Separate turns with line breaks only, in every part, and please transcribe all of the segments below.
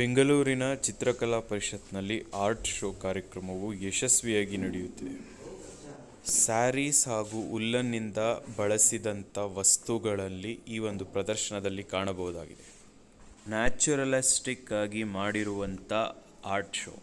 ಬೆಂಗಳೂರಿನ ಚಿತ್ರಕಲಾ ಪರಿಷತ್ನಲ್ಲಿ ಆರ್ಟ್ ಶೋ ಕಾರ್ಯಕ್ರಮವು ಯಶಸ್ವಿಯಾಗಿ ನಡೆಯುತ್ತಿದೆ ಸ್ಯಾರೀಸ್ ಹಾಗೂ ಉಲ್ಲನ್ನಿಂದ ಬಳಸಿದಂಥ ವಸ್ತುಗಳಲ್ಲಿ ಈ ಒಂದು ಪ್ರದರ್ಶನದಲ್ಲಿ ಕಾಣಬಹುದಾಗಿದೆ ನ್ಯಾಚುರಲಿಸ್ಟಿಕ್ ಆಗಿ ಮಾಡಿರುವಂಥ ಆರ್ಟ್ ಶೋ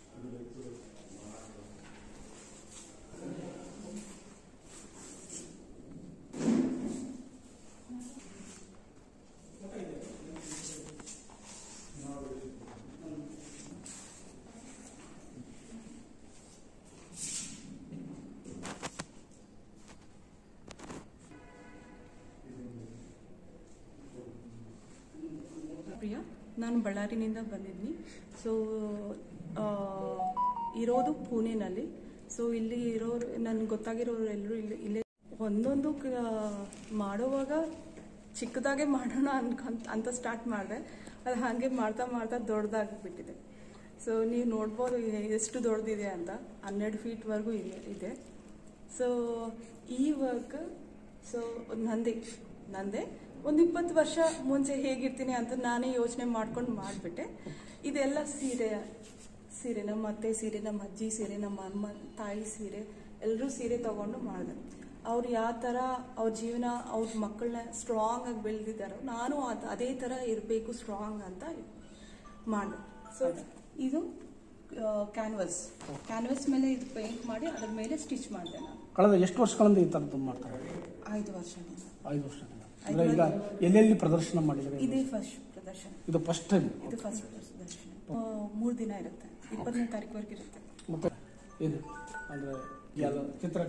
ಪ್ರಿಯಾ ನಾನು ಬಳ್ಳಾರಿನಿಂದ ಬಂದಿದ್ದೀನಿ ಸೊ ಇರೋದು ಪುಣೆನಲ್ಲಿ ಸೊ ಇಲ್ಲಿ ಇರೋರು ನನಗೆ ಗೊತ್ತಾಗಿರೋರು ಎಲ್ಲರೂ ಇಲ್ಲಿ ಇಲ್ಲೇ ಒಂದೊಂದು ಕ- ಮಾಡುವಾಗ ಚಿಕ್ಕದಾಗೆ ಮಾಡೋಣ ಅನ್ಕೊಂತ ಅಂತ ಸ್ಟಾರ್ಟ್ ಮಾಡಿದೆ ಅದು ಹಾಗೆ ಮಾಡ್ತಾ ಮಾಡ್ತಾ ದೊಡ್ಡದಾಗಿಬಿಟ್ಟಿದೆ ಸೊ ನೀವು ನೋಡ್ಬೋದು ಇ- ಎಷ್ಟು ದೊಡ್ಡದಿದೆ ಅಂತ ಹನ್ನೆರಡು ಫೀಟ್ವರೆಗೂ ಇದೆ ಇದೆ ಸೊ ಈ ವರ್ಕ್ ಸೊ ನಂದೇ ನಂದೇ ಒಂದು ಇಪ್ಪತ್ತು ವರ್ಷ ಮುಂಚೆ ಹೇಗಿರ್ತೀನಿ ಅಂತ ನಾನೇ ಯೋಚನೆ ಮಾಡ್ಕೊಂಡು ಮಾಡಿಬಿಟ್ಟೆ ಇದೆಲ್ಲ ಸೀರೆ ಸೀರೆ ನಮ್ಮ ಅತ್ತೆ ಸೀರೆ ನಮ್ಮ ಅಜ್ಜಿ ಸೀರೆ ನಮ್ಮ ಅಮ್ಮ ತಾಯಿ ಸೀರೆ ಎಲ್ಲರೂ ಸೀರೆ ತಗೊಂಡು ಮಾಡಿದೆ ಅವ್ರು ಯಾವ ಥರ ಅವ್ರ ಜೀವನ ಅವ್ರ ಮಕ್ಕಳನ್ನ ಸ್ಟ್ರಾಂಗ್ ಆಗಿ ಬೆಳೆದಿದ್ದಾರೋ ನಾನು ಅದ್- ಅದೇ ಥರ ಇರಬೇಕು ಸ್ಟ್ರಾಂಗ್ ಅಂತ ಮಾಡಿದೆ ಸೊ ಇದು ಕ್ಯಾನ್ವಸ್ ಕ್ಯಾನ್ವಸ್ ಮೇಲೆ ಇದು ಪೇಂಟ್ ಮಾಡಿ ಅದ್ರ ಮೇಲೆ ಸ್ಟಿಚ್ ಮಾಡಿದೆ ನಾನು
ಕಳೆದ ಎಷ್ಟು ವರ್ಷಗಳಿಂದ ಈ ಥರದ್ದು ಮಾಡ್ತಾರೆ
ಐದು ವರ್ಷದಿಂದ
ಐದು ವರ್ಷದಿಂದ ಅಂದ್ರೆ ಈಗ ಎಲ್ಲೆಲ್ಲಿ ಪ್ರದರ್ಶನ ಮಾಡಿದರೆ
ಇದೇ ಫಸ್ಟ್ ಪ್ರದರ್ಶನ
ಇದು ಫಸ್ಟ್ ಟೈಮ್
ಇದು ಫಸ್ಟ್ ಪ್ರದರ್ಶನ ಮೂರು ದಿನ ಇರುತ್ತೆ ಇಪ್ಪತ್ತನೇ ತಾರೀಕುವರೆಗೆ ಇರುತ್ತೆ
ಮತ್ತೆ ಏನು ಅಂದ್ರೆ ಯಾವ್ದು ಚಿತ್ರ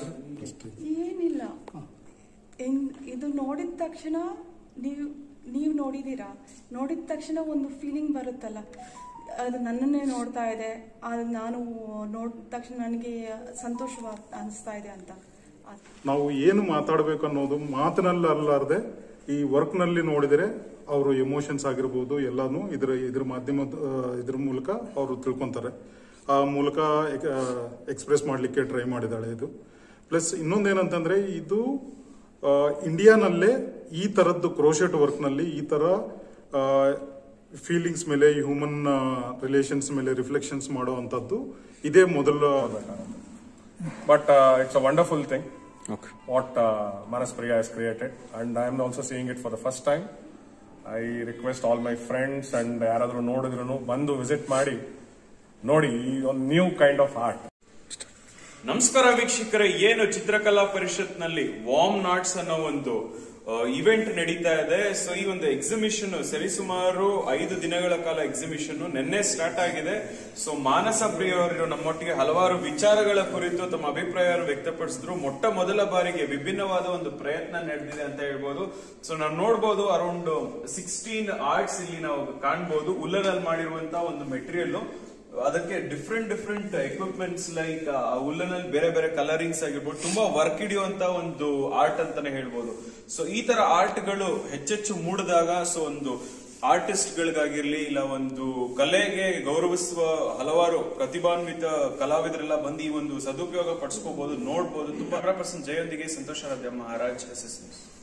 ಏನಿಲ್ಲ ಹೆಂಗ್ ಇದು ನೋಡಿದ ತಕ್ಷಣ ನೀವು ನೀವು ನೋಡಿದ್ದೀರಾ ನೋಡಿದ ತಕ್ಷಣ ಒಂದು ಫೀಲಿಂಗ್ ಬರುತ್ತಲ್ಲ ಅದು ನನ್ನನ್ನೇ ನೋಡ್ತಾ ಇದೆ ಅದು ನಾನು ನೋಡಿದ ತಕ್ಷಣ ನನಗೆ ಸಂತೋಷವಾಗ ಅನಿಸ್ತಾ ಇದೆ ಅಂತ ಆ-
ನಾವು ಏನು ಮಾತಾಡಬೇಕು ಅನ್ನೋದು ಮಾತಿನಲ್ಲಿ ಅಲ್ಲಾರ್ದೆ ಈ ವರ್ಕ್ ನಲ್ಲಿ ನೋಡಿದರೆ ಅವರು ಎಮೋಷನ್ಸ್ ಆಗಿರ್ಬೋದು ಎಲ್ಲಾನು ಇದ್ರ ಇದ್ರ ಮಾಧ್ಯಮದ ಆ, ಇದ್ರ ಮೂಲಕ ಅವರು ತಿಳ್ಕೊಂತಾರೆ ಆ ಮೂಲಕ ಎಕ್ಸ್ಪ್ರೆಸ್ ಮಾಡ್ಲಿಕ್ಕೆ ಟ್ರೈ ಮಾಡಿದಾಳೆ ಇದು ಪ್ಲಸ್ ಇನ್ನೊಂದೇನಂತಂದ್ರೆ ಇದು ಆ, ಇಂಡಿಯಾನಲ್ಲೇ ಈ ತರದ್ದು ಕ್ರೋಶೆಟ್ ವರ್ಕ್ ನಲ್ಲಿ ಈ ತರ ಫೀಲಿಂಗ್ಸ್ ಮೇಲೆ ಹ್ಯೂಮನ್ ರಿಲೇಷನ್ಸ್ ಮೇಲೆ ರಿಫ್ಲೆಕ್ಷನ್ಸ್ ಮಾಡುವಂತದ್ದು ಇದೇ ಮೊದಲ
But uh, it's a wonderful thing
okay
what uh, Manas Priya has created, and I am also seeing it for the first time. I request all my friends and ಯಾರಾದ್ರೂ ನೋಡಿದ್ರು ಬಂದು visit ಮಾಡಿ ನೋಡಿ ಈ ಒಂದು ನ್ಯೂ ಕೈಂಡ್ ಆಫ್ ಆರ್ಟ್
ನಮಸ್ಕಾರ ವೀಕ್ಷಕರೇ ಏನು ಚಿತ್ರಕಲಾ ಪರಿಷತ್ನಲ್ಲಿ ವಾಮ್ ನಾಟ್ಸ್ ಅನ್ನೋ ಒಂದು ಇವೆಂಟ್ ನಡೀತಾ ಇದೆ ಸೊ ಈ ಒಂದು ಎಕ್ಸಿಬಿಷನ್ ಸರಿಸುಮಾರು ಐದು ದಿನಗಳ ಕಾಲ ಎಕ್ಸಿಬಿಷನ್ ನಿನ್ನೆ ಸ್ಟಾರ್ಟ್ ಆಗಿದೆ ಸೊ ಮಾನಸ ಪ್ರಿಯವರು ನಮ್ಮೊಟ್ಟಿಗೆ ಹಲವಾರು ವಿಚಾರಗಳ ಕುರಿತು ತಮ್ಮ ಅಭಿಪ್ರಾಯ ವ್ಯಕ್ತಪಡಿಸಿದ್ರು ಮೊಟ್ಟ ಮೊದಲ ಬಾರಿಗೆ ವಿಭಿನ್ನವಾದ ಒಂದು ಪ್ರಯತ್ನ ನಡೆದಿದೆ ಅಂತ ಹೇಳ್ಬೋದು ಸೊ ನಾವು ನೋಡ್ಬೋದು ಅರೌಂಡ್ ಸಿಕ್ಸ್ಟೀನ್ ಆರ್ಟ್ಸ್ ಇಲ್ಲಿ ನಾವು ಕಾಣ್ಬೋದು ಉಲ್ಲನಲ್ಲಿ ಮಾಡಿರುವಂತಹ ಒಂದು ಮೆಟೀರಿಯಲ್ ಅದಕ್ಕೆ ಡಿಫ್ರೆಂಟ್ ಡಿಫ್ರೆಂಟ್ ಎಕ್ವಿಪ್ಮೆಂಟ್ಸ್ ಲೈಕ್ ಉಲ್ಲನಲ್ಲಿ ಬೇರೆ ಬೇರೆ ಕಲರಿಂಗ್ಸ್ ಆಗಿರ್ಬೋದು ತುಂಬಾ ವರ್ಕ್ ಹಿಡಿಯುವಂತ ಒಂದು ಆರ್ಟ್ ಅಂತಾನೆ ಹೇಳ್ಬೋದು ಸೊ ಈ ತರ ಆರ್ಟ್ ಗಳು ಹೆಚ್ಚೆಚ್ಚು ಮೂಡಿದಾಗ ಸೊ ಒಂದು ಆರ್ಟಿಸ್ಟ್ ಗಳಿಗಾಗಿರ್ಲಿ ಇಲ್ಲ ಒಂದು ಕಲೆಗೆ ಗೌರವಿಸುವ ಹಲವಾರು ಪ್ರತಿಭಾನ್ವಿತ ಕಲಾವಿದರೆಲ್ಲ ಬಂದು ಈ ಒಂದು ಸದುಪಯೋಗ ಪಡಿಸ್ಕೋಬಹುದು ನೋಡ್ಬೋದು ತುಂಬಾ ಪರ್ಸನ್ ಜಯೊಂದಿಗೆ ಸಂತೋಷ ರಾಧ್ಯ ಮಹಾರಾಜ್ ಎಸ್ ಎಸ್